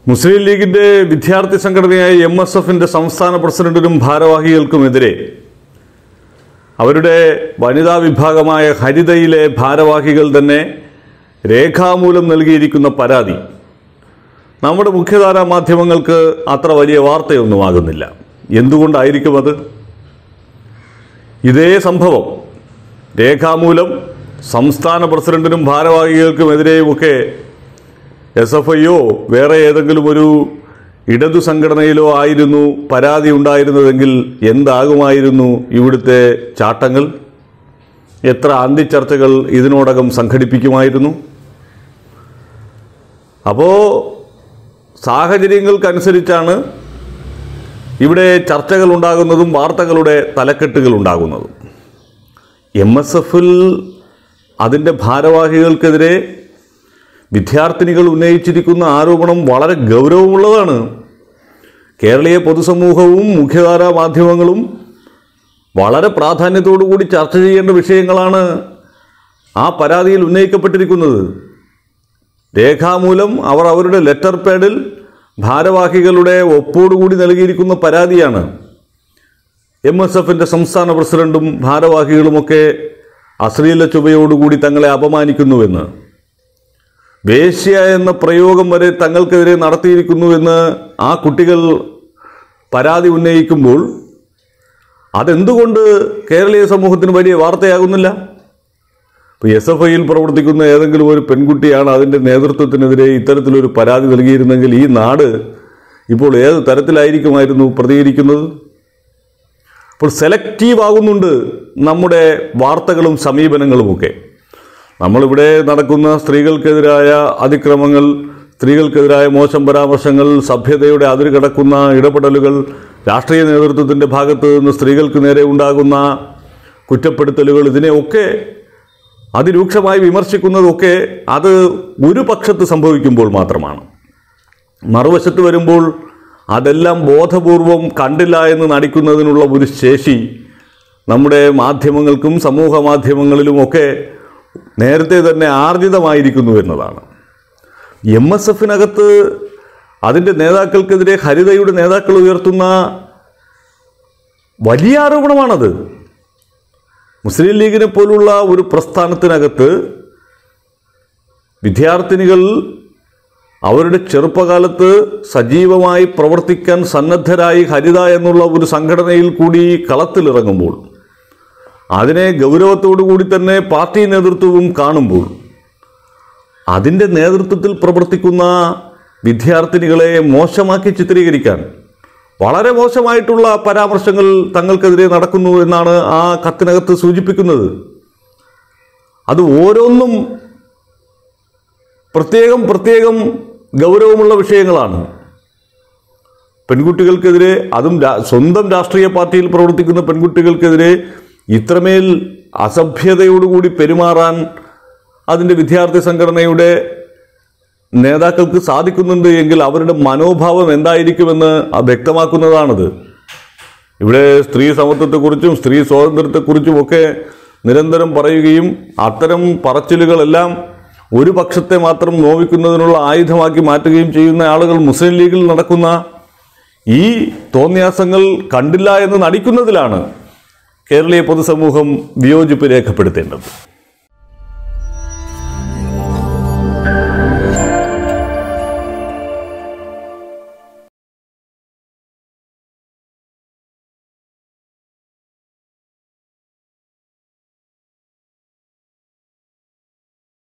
മുസ്ലിം ലീഗിന്റെ വിദ്യാർത്ഥി സംഘടനയായ എം എസ് എഫിന്റെ സംസ്ഥാന പ്രസിഡന്റിനും ഭാരവാഹികൾക്കുമെതിരെ അവരുടെ വനിതാ വിഭാഗമായ ഹരിതയിലെ ഭാരവാഹികൾ തന്നെ രേഖാമൂലം നൽകിയിരിക്കുന്ന പരാതി നമ്മുടെ മുഖ്യധാരാ മാധ്യമങ്ങൾക്ക് അത്ര വലിയ വാർത്തയൊന്നുമാകുന്നില്ല എന്തുകൊണ്ടായിരിക്കും അത് ഇതേ സംഭവം രേഖാമൂലം സംസ്ഥാന പ്രസിഡന്റിനും ഭാരവാഹികൾക്കുമെതിരെയുമൊക്കെ എസ് എഫ് ഐയോ വേറെ ഏതെങ്കിലും ഒരു ഇടതു സംഘടനയിലോ ആയിരുന്നു പരാതി ഉണ്ടായിരുന്നതെങ്കിൽ എന്താകുമായിരുന്നു ഇവിടുത്തെ ചാട്ടങ്ങൾ എത്ര അന്തിച്ചർച്ചകൾ ഇതിനോടകം സംഘടിപ്പിക്കുമായിരുന്നു അപ്പോൾ സാഹചര്യങ്ങൾക്കനുസരിച്ചാണ് ഇവിടെ ചർച്ചകൾ ഉണ്ടാകുന്നതും വാർത്തകളുടെ തലക്കെട്ടുകൾ ഉണ്ടാകുന്നതും എം എസ് എഫിൽ അതിൻ്റെ ഭാരവാഹികൾക്കെതിരെ വിദ്യാർത്ഥിനികൾ ഉന്നയിച്ചിരിക്കുന്ന ആരോപണം വളരെ ഗൗരവമുള്ളതാണ് കേരളീയ പൊതുസമൂഹവും മുഖ്യധാരാ മാധ്യമങ്ങളും വളരെ പ്രാധാന്യത്തോടു കൂടി ചർച്ച ചെയ്യേണ്ട വിഷയങ്ങളാണ് ആ പരാതിയിൽ ഉന്നയിക്കപ്പെട്ടിരിക്കുന്നത് രേഖാമൂലം അവർ അവരുടെ ലെറ്റർ പാഡിൽ ഭാരവാഹികളുടെ ഒപ്പോടുകൂടി നൽകിയിരിക്കുന്ന പരാതിയാണ് എം എസ് എഫിൻ്റെ സംസ്ഥാന പ്രസിഡന്റും ഭാരവാഹികളുമൊക്കെ അശ്ലീല ചുവയോടുകൂടി തങ്ങളെ അപമാനിക്കുന്നുവെന്ന് വേശ്യ എന്ന പ്രയോഗം വരെ തങ്ങൾക്കെതിരെ നടത്തിയിരിക്കുന്നുവെന്ന് ആ കുട്ടികൾ പരാതി ഉന്നയിക്കുമ്പോൾ അതെന്തുകൊണ്ട് കേരളീയ സമൂഹത്തിന് വലിയ വാർത്തയാകുന്നില്ല ഇപ്പോൾ എസ് എഫ് ഐയിൽ പ്രവർത്തിക്കുന്ന ഏതെങ്കിലും ഒരു പെൺകുട്ടിയാണ് അതിൻ്റെ നേതൃത്വത്തിനെതിരെ ഇത്തരത്തിലൊരു പരാതി നൽകിയിരുന്നെങ്കിൽ ഈ നാട് ഇപ്പോൾ ഏത് തരത്തിലായിരിക്കുമായിരുന്നു പ്രതികരിക്കുന്നത് അപ്പോൾ സെലക്റ്റീവ് ആകുന്നുണ്ട് നമ്മുടെ വാർത്തകളും സമീപനങ്ങളുമൊക്കെ നമ്മളിവിടെ നടക്കുന്ന സ്ത്രീകൾക്കെതിരായ അതിക്രമങ്ങൾ സ്ത്രീകൾക്കെതിരായ മോശം പരാമർശങ്ങൾ സഭ്യതയുടെ അതിര് കടക്കുന്ന ഇടപെടലുകൾ രാഷ്ട്രീയ നേതൃത്വത്തിൻ്റെ ഭാഗത്ത് നിന്ന് സ്ത്രീകൾക്ക് നേരെ ഉണ്ടാകുന്ന കുറ്റപ്പെടുത്തലുകൾ ഇതിനെയൊക്കെ അതിരൂക്ഷമായി വിമർശിക്കുന്നതൊക്കെ അത് ഒരു പക്ഷത്ത് സംഭവിക്കുമ്പോൾ മാത്രമാണ് മറുവശത്ത് വരുമ്പോൾ അതെല്ലാം ബോധപൂർവം കണ്ടില്ല എന്ന് നടിക്കുന്നതിനുള്ള ഒരു ശേഷി നമ്മുടെ മാധ്യമങ്ങൾക്കും സമൂഹ മാധ്യമങ്ങളിലുമൊക്കെ നേരത്തെ തന്നെ ആർജിതമായിരിക്കുന്നു എന്നതാണ് എം എസ് എഫിനകത്ത് അതിൻ്റെ നേതാക്കൾക്കെതിരെ ഹരിതയുടെ നേതാക്കൾ ഉയർത്തുന്ന വലിയ ആരോപണമാണത് മുസ്ലിം ലീഗിനെ പോലുള്ള ഒരു പ്രസ്ഥാനത്തിനകത്ത് വിദ്യാർത്ഥിനികൾ അവരുടെ ചെറുപ്പകാലത്ത് സജീവമായി പ്രവർത്തിക്കാൻ സന്നദ്ധരായി ഹരിത എന്നുള്ള ഒരു സംഘടനയിൽ കൂടി കളത്തിലിറങ്ങുമ്പോൾ അതിനെ ഗൗരവത്തോടു കൂടി തന്നെ പാർട്ടി നേതൃത്വവും കാണുമ്പോൾ അതിൻ്റെ നേതൃത്വത്തിൽ പ്രവർത്തിക്കുന്ന വിദ്യാർത്ഥിനികളെ മോശമാക്കി ചിത്രീകരിക്കാൻ വളരെ മോശമായിട്ടുള്ള പരാമർശങ്ങൾ തങ്ങൾക്കെതിരെ നടക്കുന്നു എന്നാണ് ആ കത്തിനകത്ത് സൂചിപ്പിക്കുന്നത് അത് ഓരോന്നും പ്രത്യേകം പ്രത്യേകം ഗൗരവമുള്ള വിഷയങ്ങളാണ് പെൺകുട്ടികൾക്കെതിരെ അതും രാ- സ്വന്തം രാഷ്ട്രീയ പാർട്ടിയിൽ പ്രവർത്തിക്കുന്ന പെൺകുട്ടികൾക്കെതിരെ ഇത്രമേൽ അസഭ്യതയോടുകൂടി പെരുമാറാൻ അതിൻ്റെ വിദ്യാർത്ഥി സംഘടനയുടെ നേതാക്കൾക്ക് സാധിക്കുന്നുണ്ട് എങ്കിൽ അവരുടെ മനോഭാവം എന്തായിരിക്കുമെന്ന് അത് വ്യക്തമാക്കുന്നതാണത് ഇവിടെ സ്ത്രീ സമത്വത്തെക്കുറിച്ചും സ്ത്രീ സ്വാതന്ത്ര്യത്തെക്കുറിച്ചും ഒക്കെ നിരന്തരം പറയുകയും അത്തരം പറച്ചിലുകളെല്ലാം ഒരു പക്ഷത്തെ മാത്രം നോവിക്കുന്നതിനുള്ള ആയുധമാക്കി മാറ്റുകയും ചെയ്യുന്ന ആളുകൾ മുസ്ലിം ലീഗിൽ നടക്കുന്ന ഈ തോന്നിയാസങ്ങൾ കണ്ടില്ല എന്ന് നടിക്കുന്നതിലാണ് കേരളീയ പൊതുസമൂഹം വിയോജിപ്പ് രേഖപ്പെടുത്തേണ്ടത്